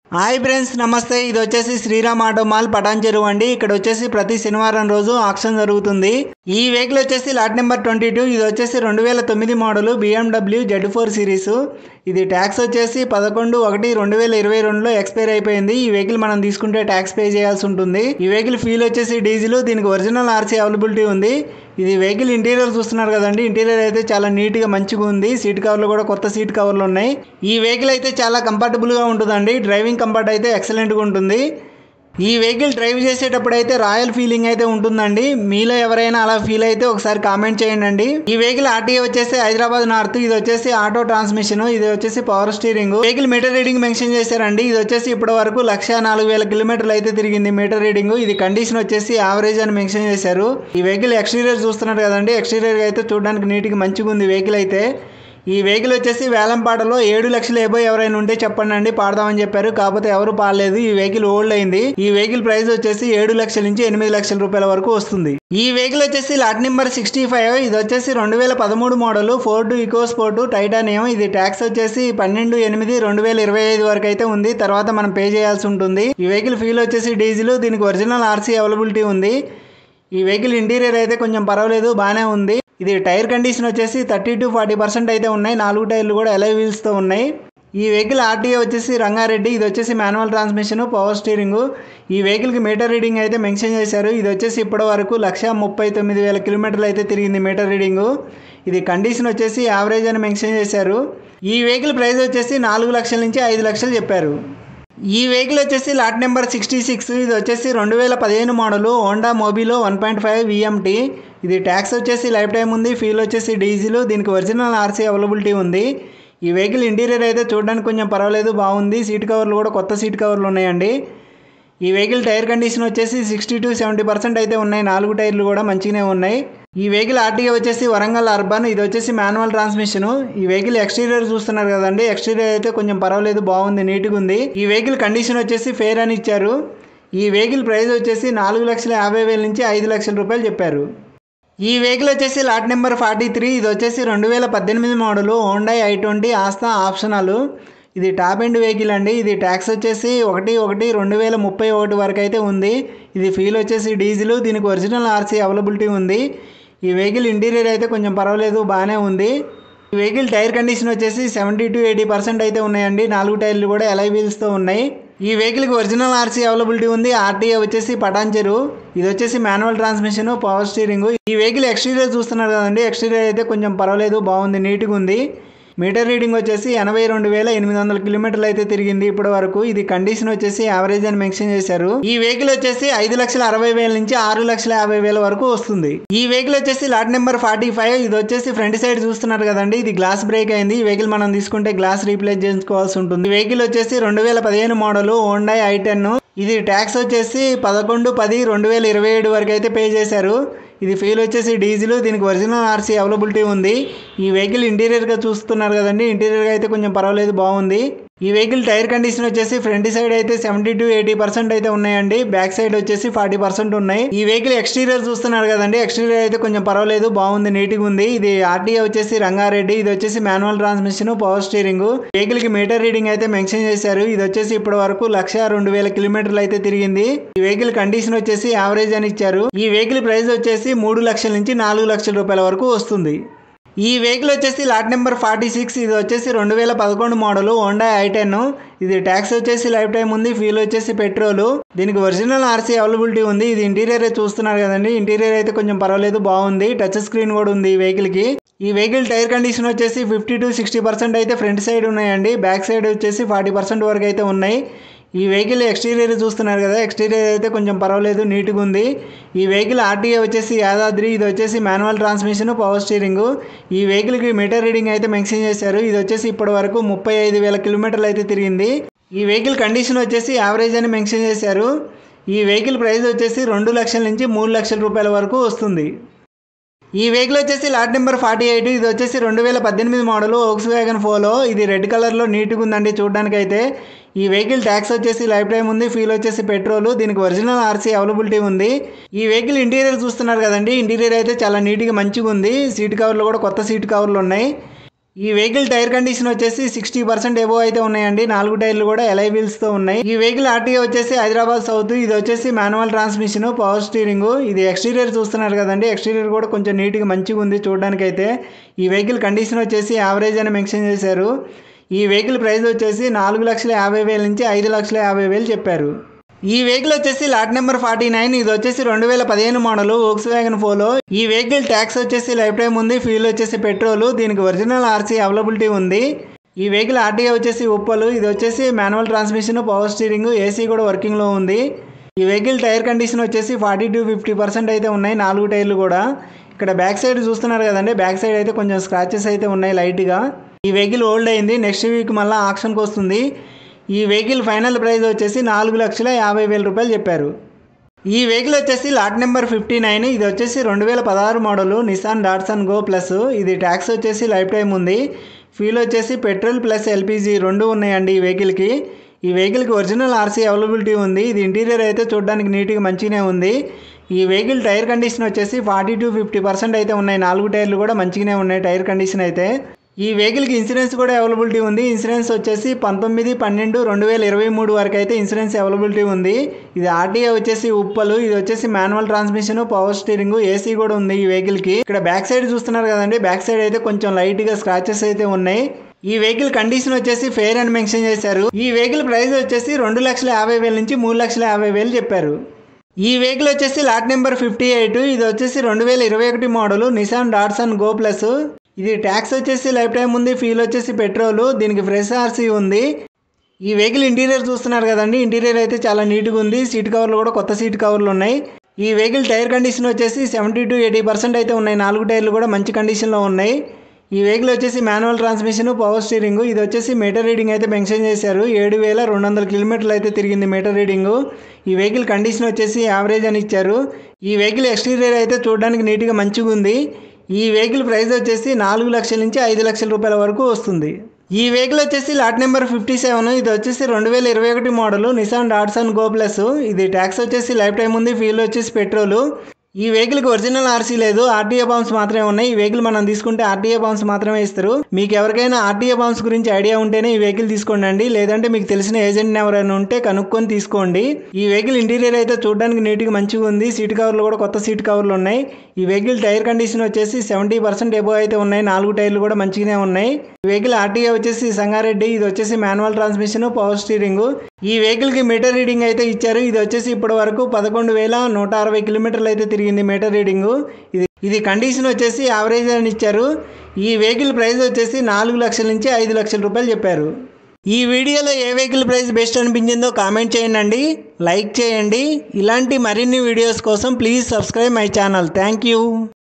hi friends నమస్తే ఇది వచ్చేసి శ్రీరామ్ ఆటో మాల్ పటాన్ చెరువు అండి ఇక్కడ వచ్చేసి ప్రతి శనివారం రోజు ఆక్షన్ జరుగుతుంది ఈ వెహికల్ వచ్చేసి లాట్ నెంబర్ ట్వంటీ టూ ఇది వచ్చేసి రెండు వేల తొమ్మిది model BMW Z four series ఇది ట్యాక్స్ వచ్చేసి పదకొండు ఒకటి రెండు వేల ఇరవై రెండులో ఎక్స్పైర్ అయిపోయింది ఈ వెహికల్ మనం తీసుకుంటే ట్యాక్స్ పే చేయాల్సి ఉంటుంది ఈ వెహికల్ ఫీల్ వచ్చేసి డీజిల్ దీనికి ఒరిజినల్ ఆర్సీ అవైలబిలిటీ ఉంది ఇది వెహికల్ ఇంటీరియర్ చూస్తున్నారు కదండి ఇంటీరియర్ అయితే చాలా నీట్గా మంచిగా ఉంది సీట్ కవర్లు కూడా కొత్త సీట్ కవర్లు ఉన్నాయి ఈ వెహికల్ అయితే చాలా కంఫర్టబుల్గా ఉంటుందండి డ్రైవింగ్ కంఫర్ట్ అయితే ఎక్సలెంట్గా ఉంటుంది ఈ వెహికల్ డ్రైవ్ చేసేటప్పుడు అయితే రాయల్ ఫీలింగ్ అయితే ఉంటుందండి మీలో ఎవరైనా అలా ఫీల్ అయితే ఒకసారి కామెంట్ చేయండి ఈ వెహికల్ ఆర్టీఏ వచ్చేసి హైదరాబాద్ నార్త్ ఇది వచ్చేసి ఆటో ట్రాన్స్మిషన్ ఇది వచ్చేసి power steering vehicle meter reading mention చేశారండి ఇది వచ్చేసి ఇప్పటి వరకు లక్ష నాలుగు వేల కిలోమీటర్లు అయితే తిరిగింది మీటర్ రీడింగ్ ఇది కండిషన్ వచ్చేసి యావరేజ్ అని మెన్షన్ చేశారు ఈ వెహికల్ ఎక్స్టీరియర్ చూస్తున్నారు కదండి ఎక్స్టీరియర్ అయితే చూడడానికి నీట్గా మంచిగా ఉంది వెహికల్ అయితే ఈ వెహికల్ వచ్చేసి వేలంపాటలో ఏడు లక్షల ఏబో ఎవరైనా ఉంటే చెప్పండి అండి పాడదామని చెప్పారు కాకపోతే ఎవరు పాడలేదు ఈ వెహికల్ ఓల్డ్ అయింది ఈ వెహికల్ ప్రైస్ వచ్చేసి ఏడు లక్షల నుంచి ఎనిమిది లక్షల రూపాయల వరకు వస్తుంది ఈ వెహికల్ వచ్చేసి లాట్ నెంబర్ సిక్స్టీ ఫైవ్ ఇది వచ్చేసి రెండు వేల పదమూడు model Ford EcoSport titanium ఇది ట్యాక్స్ వచ్చేసి పన్నెండు ఎనిమిది రెండు వేల ఇరవై ఐదు వరకు అయితే ఉంది తర్వాత మనం పే చేయాల్సి ఉంటుంది ఈ వెహికల్ ఫీల్ వచ్చేసి డీజిల్ దీనికి ఒరిజినల్ ఆర్సీ అవైలబిలిటీ ఉంది ఈ వెహికల్ ఇంటీరియర్ అయితే కొంచెం పర్వాలేదు బాగానే ఉంది ఇది టైర్ కండిషన్ వచ్చేసి థర్టీ టు ఫార్టీ పర్సెంట్ అయితే ఉన్నాయి నాలుగు టైర్లు కూడా ఎలై వీల్స్తో ఉన్నాయి ఈ వెహికల్ ఆర్టీఏ వచ్చేసి రంగారెడ్డి ఇది వచ్చేసి మాన్యువల్ ట్రాన్స్మిషన్ పవర్ స్టీరింగ్ ఈ వెహికల్కి మీటర్ రీడింగ్ అయితే మెన్షన్ చేశారు ఇది వచ్చేసి ఇప్పటి వరకు లక్ష ముప్పై తొమ్మిది వేల కిలోమీటర్లు అయితే తిరిగింది మీటర్ రీడింగ్ ఇది కండిషన్ వచ్చేసి యావరేజ్ అని మెన్షన్ చేశారు ఈ వెహికల్ ప్రైస్ వచ్చేసి నాలుగు లక్షల నుంచి ఐదు లక్షలు చెప్పారు ఈ వెహికల్ వచ్చేసి లాట్ నెంబర్ సిక్స్టీ సిక్స్ ఇది వచ్చేసి రెండు వేల పదిహేను model Honda Mobilio one point five VMT ఇది ట్యాక్స్ వచ్చేసి లైఫ్ టైం ఉంది ఫీల్ వచ్చేసి డీజిల్ దీనికి ఒరిజినల్ ఆర్సీ అవైలబిలిటీ ఉంది ఈ వెహికల్ ఇంటీరియర్ అయితే చూడడానికి కొంచెం పర్వాలేదు బాగుంది సీట్ కవర్లు కూడా కొత్త సీట్ కవర్లు ఉన్నాయండి ఈ వెహికల్ టైర్ కండిషన్ వచ్చేసి సిక్స్టీ టు సెవెంటీ పర్సెంట్ అయితే ఉన్నాయి నాలుగు టైర్లు కూడా మంచిగానే ఉన్నాయి ఈ వెహికల్ ఆర్టీఏ వచ్చేసి వరంగల్ అర్బన్ ఇది వచ్చేసి మాన్యువల్ ట్రాన్స్మిషన్ ఈ వెహికల్ ఎక్స్టీరియర్ చూస్తున్నారు కదండి ఎక్స్టీరియర్ అయితే కొంచెం పర్వాలేదు బాగుంది నీట్గా ఉంది ఈ వెహికల్ కండిషన్ వచ్చేసి ఫేర్ అని ఇచ్చారు ఈ వెహికల్ ప్రైస్ వచ్చేసి నాలుగు లక్షల యాభై వేల నుంచి ఐదు లక్షల రూపాయలు చెప్పారు ఈ వెహికల్ వచ్చేసి లాట్ నెంబర్ ఫార్టీ త్రీ ఇది వచ్చేసి రెండు వేల పద్దెనిమిది model Honda i twenty Asta optional ఇది టాప్ ఎండ్ వెహికల్ అండి ఇది ట్యాక్స్ వచ్చేసి ఒకటి ఒకటి రెండు వేల ముప్పై ఒకటి వరకు అయితే ఉంది ఇది ఫీల్ వచ్చేసి డీజిల్ దీనికి ఒరిజినల్ ఆర్సీ అవైలబిలిటీ ఉంది ఈ వెహికల్ ఇంటీరియర్ అయితే కొంచెం పర్వాలేదు బాగానే ఉంది ఈ వెహికల్ టైర్ కండిషన్ వచ్చేసి సెవెంటీ టు ఎయిటీ పర్సెంట్ అయితే ఉన్నాయండి నాలుగు టైర్లు కూడా ఎలై వీల్స్తో ఉన్నాయి ఈ వెహికల్కి ఒరిజినల్ ఆర్సీ అవైలబిలిటీ ఉంది ఆర్టీఏ వచ్చేసి పటాన్చెరు ఇది వచ్చేసి మాన్యువల్ ట్రాన్స్మిషన్ పవర్ స్టీరింగ్ ఈ వెహికల్ ఎక్స్టీరియర్ చూస్తున్నారు కదండి ఎక్స్టీరియర్ అయితే కొంచెం పర్వాలేదు బాగుంది నీట్గా ఉంది మీటర్ రీడింగ్ వచ్చేసి ఎనభై రెండు వేల ఎనిమిది వందల కిలోమీటర్లు అయితే తిరిగింది ఇప్పటి వరకు ఇది కండిషన్ వచ్చేసి యావరేజ్ అని మెన్షన్ చేశారు ఈ వెహికల్ వచ్చేసి ఐదు లక్షల అరవై వేల నుంచి ఆరు లక్షల యాభై వేల వరకు వస్తుంది ఈ వెహికల్ వచ్చేసి లాట్ నెంబర్ ఫార్టీ ఫైవ్ ఇది వచ్చేసి ఫ్రంట్ సైడ్ చూస్తున్నారు కదండి ఇది గ్లాస్ బ్రేక్ అయింది ఈ వెహికల్ మనం తీసుకుంటే గ్లాస్ రీప్లేస్ చేసుకోవాల్సి ఉంటుంది ఈ వెహికల్ వచ్చేసి రెండు వేల పదిహేను మోడల్ హోండా ఐ టెన్ ఇది ట్యాక్స్ వచ్చేసి పదకొండు పది రెండు వేల ఇరవై ఏడు వరకు అయితే పే చేశారు ఇది ఫీల్ వచ్చేసి డీజిల్ దీనికి ఒరిజినల్ ఆర్సీ అవైలబిలిటీ ఉంది ఈ వెహికల్ ఇంటీరియర్గా చూస్తున్నారు కదండి ఇంటీరియర్గా అయితే కొంచెం పర్వాలేదు బాగుంది ఈ వెహికల్ టైర్ కండిషన్ వచ్చేసి ఫ్రంట్ సైడ్ అయితే సెవెంటీ టు ఎయిటీ పర్సెంట్ అయితే ఉన్నాయండి బ్యాక్ సైడ్ వచ్చేసి ఫార్టీ పర్సెంట్ ఉన్నాయి ఈ వెహికల్ ఎక్స్టీరియర్ చూస్తున్నారు కదండి ఎక్స్టీరియర్ అయితే కొంచెం పర్వాలేదు బాగుంది నీట్గా ఉంది ఇది ఆర్టీఏ వచ్చేసి రంగారెడ్డి ఇది వచ్చేసి manual transmission power steering vehicle కి మీటర్ రీడింగ్ అయితే మెన్షన్ చేశారు ఇది వచ్చేసి ఇప్పటి వరకు లక్ష రెండు వేల కిలోమీటర్లు అయితే తిరిగింది ఈ వెహికల్ కండిషన్ వచ్చేసి యావరేజ్ అని ఇచ్చారు ఈ వెహికల్ ప్రైస్ వచ్చేసి మూడు లక్షల నుంచి నాలుగు లక్షల రూపాయల వరకు వస్తుంది ఈ వెహికల్ వచ్చేసి లాట్ నెంబర్ ఫార్టీ సిక్స్ ఇది వచ్చేసి రెండు వేల పదకొండు మోడల్ హోండా ఐ టెన్ ఇది ట్యాక్స్ వచ్చేసి లైఫ్ టైం ఉంది ఫ్యూల్ వచ్చేసి పెట్రోల్ దీనికి ఒరిజినల్ ఆర్సీ అవైలబిలిటీ ఉంది ఇది ఇంటీరియర్ చూస్తున్నారు కదండి ఇంటీరియర్ అయితే కొంచెం పర్వాలేదు బాగుంది టచ్ స్క్రీన్ కూడా ఉంది ఈ వెహికల్ కి ఈ వెహికల్ టైర్ కండిషన్ వచ్చేసి ఫిఫ్టీ టు సిక్స్టీ పర్సెంట్ అయితే ఫ్రంట్ సైడ్ ఉన్నాయండి బ్యాక్ సైడ్ వచ్చేసి ఫార్టీ పర్సెంట్ వరకు అయితే ఉన్నాయి ఈ వెహికల్ ఎక్స్టీరియర్ చూస్తున్నారు కదా ఎక్స్టీరియర్ అయితే కొంచెం పర్వాలేదు నీట్గా ఉంది ఈ వెహికల్ ఆర్టీఏ వచ్చేసి యాదాద్రి ఇది వచ్చేసి మాన్యువల్ ట్రాన్స్మిషన్ పవర్ స్టీరింగ్ ఈ వెహికల్కి మీటర్ రీడింగ్ అయితే మెన్షన్ చేశారు ఇది వచ్చేసి ఇప్పటి వరకు ముప్పై ఐదు వేల కిలోమీటర్లు అయితే తిరిగింది ఈ వెహికల్ కండిషన్ వచ్చేసి యావరేజ్ అని మెన్షన్ చేశారు ఈ వెహికల్ ప్రైస్ వచ్చేసి రెండు లక్షల నుంచి మూడు లక్షల రూపాయల వరకు వస్తుంది ఈ వెహికల్ వచ్చేసి లాట్ నెంబర్ ఫార్టీ ఎయిట్ ఇది వచ్చేసి రెండు వేల పద్దెనిమిది మోడల్ ఓక్స్ వ్యాగన్ ఫోలో ఇది రెడ్ కలర్లో నీట్గా ఉందండి చూడడానికి అయితే ఈ వెహికల్ ట్యాక్స్ వచ్చేసి లైఫ్ టైం ఉంది ఫీల్ వచ్చేసి పెట్రోల్ దీనికి ఒరిజినల్ ఆర్సీ అవైలబిలిటీ ఉంది ఈ వెహికల్ ఇంటీరియర్ చూస్తున్నారు కదండి ఇంటీరియర్ అయితే చాలా నీట్గా మంచిగా ఉంది సీట్ కవర్లు కూడా కొత్త సీట్ కవర్లు ఉన్నాయి ఈ వెహికల్ టైర్ కండిషన్ వచ్చేసి సిక్స్టీ పర్సెంట్ ఎబో అయితే ఉన్నాయండి నాలుగు టైర్లు కూడా ఎలై వీల్స్ తో ఉన్నాయి ఈ వెహికల్ ఆర్టీఓ వచ్చేసి హైదరాబాద్ సౌత్ ఇది వచ్చేసి మాన్యువల్ ట్రాన్స్మిషన్ పవర్ స్టీరింగ్ ఇది ఎక్స్టీరియర్ చూస్తున్నారు కదండి ఎక్స్టీరియర్ కూడా కొంచెం నీట్గా మంచిగా ఉంది చూడడానికి అయితే ఈ వెహికల్ కండిషన్ వచ్చేసి యావరేజ్ అని మెన్షన్ చేశారు ఈ వెహికల్ ప్రైస్ వచ్చేసి నాలుగు లక్షల యాభై వేల నుంచి ఐదు లక్షల యాభై వేలు చెప్పారు ఈ వెహికల్ వచ్చేసి లాట్ నెంబర్ ఫార్టీ నైన్ ఇది వచ్చేసి రెండు వేల పదిహేను మోడల్ వోక్స్ వ్యాగన్ ఫోలో ఈ వెహికల్ ట్యాక్స్ వచ్చేసి లైఫ్ టైం ఉంది ఫ్యూల్ వచ్చేసి పెట్రోల్ దీనికి ఒరిజినల్ ఆర్సీ అవైలబిలిటీ ఉంది ఈ వెహికల్ ఆర్టీఏ వచ్చేసి ఉప్పలు ఇది వచ్చేసి manual transmission power steering AC కూడా వర్కింగ్లో ఉంది ఈ వెహికల్ టైర్ కండిషన్ వచ్చేసి ఫార్టీ టు ఫిఫ్టీ పర్సెంట్ అయితే ఉన్నాయి నాలుగు టైర్లు కూడా ఇక్కడ బ్యాక్ సైడ్ చూస్తున్నారు కదండి బ్యాక్ సైడ్ అయితే కొంచెం స్క్రాచెస్ అయితే ఉన్నాయి లైట్గా ఈ వెహికల్ ఓల్డ్ అయింది నెక్స్ట్ వీక్ మళ్ళీ ఆప్షన్కి వస్తుంది ఈ వెహికల్ ఫైనల్ ప్రైస్ వచ్చేసి నాలుగు లక్షల యాభై వేల రూపాయలు చెప్పారు ఈ వెహికల్ వచ్చేసి లాట్ నెంబర్ ఫిఫ్టీ నైన్ ఇది వచ్చేసి రెండు వేల పదహారు model Nissan Datsun Go plus ఇది ట్యాక్స్ వచ్చేసి లైఫ్ టైం ఉంది ఫ్యూల్ వచ్చేసి పెట్రోల్ ప్లస్ ఎల్పిజి రెండు ఉన్నాయండి ఈ వెహికల్కి ఈ వెహికల్కి ఒరిజినల్ ఆర్సీ అవైలబిలిటీ ఉంది ఇది ఇంటీరియర్ అయితే చూడడానికి నీట్గా మంచిగానే ఉంది ఈ వెహికల్ టైర్ కండిషన్ వచ్చేసి ఫార్టీ టు ఫిఫ్టీ పర్సెంట్ అయితే ఉన్నాయి నాలుగు టైర్లు కూడా మంచిగానే ఉన్నాయి టైర్ కండిషన్ అయితే ఈ వెహికల్కి ఇన్సూరెన్స్ కూడా అవైలబిలిటీ ఉంది ఇన్సూరెన్స్ వచ్చేసి పంతొమ్మిది పన్నెండు రెండు వేల ఇరవై మూడు వరకు అయితే ఇన్సూరెన్స్ అవైలబిలిటీ ఉంది ఇది ఆర్టీఏ వచ్చేసి ఉప్పలు ఇది వచ్చేసి manual transmission power steering AC కూడా ఉంది ఈ వెహికల్కి ఇక్కడ బ్యాక్ సైడ్ చూస్తున్నారు కదండి బ్యాక్ సైడ్ అయితే కొంచెం లైట్గా స్క్రాచెస్ అయితే ఉన్నాయి ఈ వెహికల్ కండిషన్ వచ్చేసి ఫెయిర్ అని మెన్షన్ చేశారు ఈ వెహికల్ ప్రైస్ వచ్చేసి రెండు లక్షల యాభై వేల నుంచి మూడు లక్షల యాభై వేలు చెప్పారు ఈ వెహికల్ వచ్చేసి లాట్ నెంబర్ ఫిఫ్టీ ఎయిట్ ఇది వచ్చేసి రెండు వేల ఇరవై ఒకటి model Nissan Datsun Go plus ఇది ట్యాక్స్ వచ్చేసి లైఫ్ టైం ఉంది ఫీల్ వచ్చేసి పెట్రోల్ దీనికి ఫ్రెష్ ఆర్సీ ఉంది ఈ వెహికల్ ఇంటీరియర్ చూస్తున్నారు కదండి ఇంటీరియర్ అయితే చాలా నీట్గా ఉంది సీట్ కవర్లు కూడా కొత్త సీట్ కవర్లు ఉన్నాయి ఈ వెహికల్ టైర్ కండిషన్ వచ్చేసి సెవెంటీ టు ఎయిటీ పర్సెంట్ అయితే ఉన్నాయి నాలుగు టైర్లు కూడా మంచి కండిషన్లో ఉన్నాయి ఈ వెహికల్ వచ్చేసి మాన్యువల్ ట్రాన్స్మిషన్ పవర్ స్టీరింగ్ ఇది వచ్చేసి మీటర్ రీడింగ్ అయితే మెన్షన్ చేశారు ఏడు వేల రెండు వందల కిలోమీటర్లు అయితే తిరిగింది మీటర్ రీడింగ్ ఈ వెహికల్ కండిషన్ వచ్చేసి యావరేజ్ అని ఇచ్చారు ఈ వెహికల్ ఎక్స్టీరియర్ అయితే చూడడానికి నీట్గా మంచిగా ఉంది ఈ వెహికల్ ప్రైస్ వచ్చేసి నాలుగు లక్షల నుంచి ఐదు లక్షల రూపాయల వరకు వస్తుంది ఈ వెహికల్ వచ్చేసి లాట్ నెంబర్ ఫిఫ్టీ సెవెన్ ఇది వచ్చేసి రెండు వేల ఇరవై ఒకటి model Nissan Datsun Go plus ఇది ట్యాక్స్ వచ్చేసి లైఫ్ టైం ఉంది ఫీల్ వచ్చేసి పెట్రోల్ ఈ వెహికల్కి ఒరిజినల్ ఆర్సీ లేదు ఆర్టీఏ బాంబ్స్ మాత్రమే ఉన్నాయి ఈ వెహికల్ మనం తీసుకుంటే ఆర్టీఏ బాంబ్స్ మాత్రమే ఇస్తారు మీకు ఎవరికైనా ఆర్టీఏ బాంబ్స్ గురించి ఐడియా ఉంటేనే ఈ వెహికల్ తీసుకోండి అండి లేదంటే మీకు తెలిసిన ఏజెంట్ ఎవరైనా ఉంటే కనుక్కొని తీసుకోండి ఈ వెహికల్ ఇంటీరియర్ అయితే చూడడానికి నీట్గా మంచిగా ఉంది సీట్ కవర్లు కూడా కొత్త సీట్ కవర్లు ఉన్నాయి ఈ వెహికల్ టైర్ కండిషన్ వచ్చేసి సెవెంటీ పర్సెంట్ ఎబో అయితే ఉన్నాయి నాలుగు టైర్లు కూడా మంచిగానే ఉన్నాయి ఈ వెహికల్ ఆర్టీఏ వచ్చేసి సంగారెడ్డి ఇది వచ్చేసి మాన్యువల్ ట్రాన్స్మిషన్ పవర్ స్టీరింగ్ ఈ వెహికల్ కి మీటర్ రీడింగ్ అయితే ఇచ్చారు ఇది వచ్చేసి ఇప్పటి వరకు పదకొండు వేల నూట అరవై కిలోమీటర్లు అయితే తిరిగింది మీటర్ రీడింగ్ ఇది ఇది కండిషన్ వచ్చేసి యావరేజ్ అని ఇచ్చారు ఈ వెహికల్ ప్రైస్ వచ్చేసి నాలుగు లక్షల నుంచి ఐదు లక్షల రూపాయలు చెప్పారు ఈ వీడియోలో ఏ వెహికల్ ప్రైస్ బెస్ట్ అనిపించిందో కామెంట్ చేయండి లైక్ చేయండి ఇలాంటి మరిన్ని వీడియోస్ కోసం please subscribe my channel thank you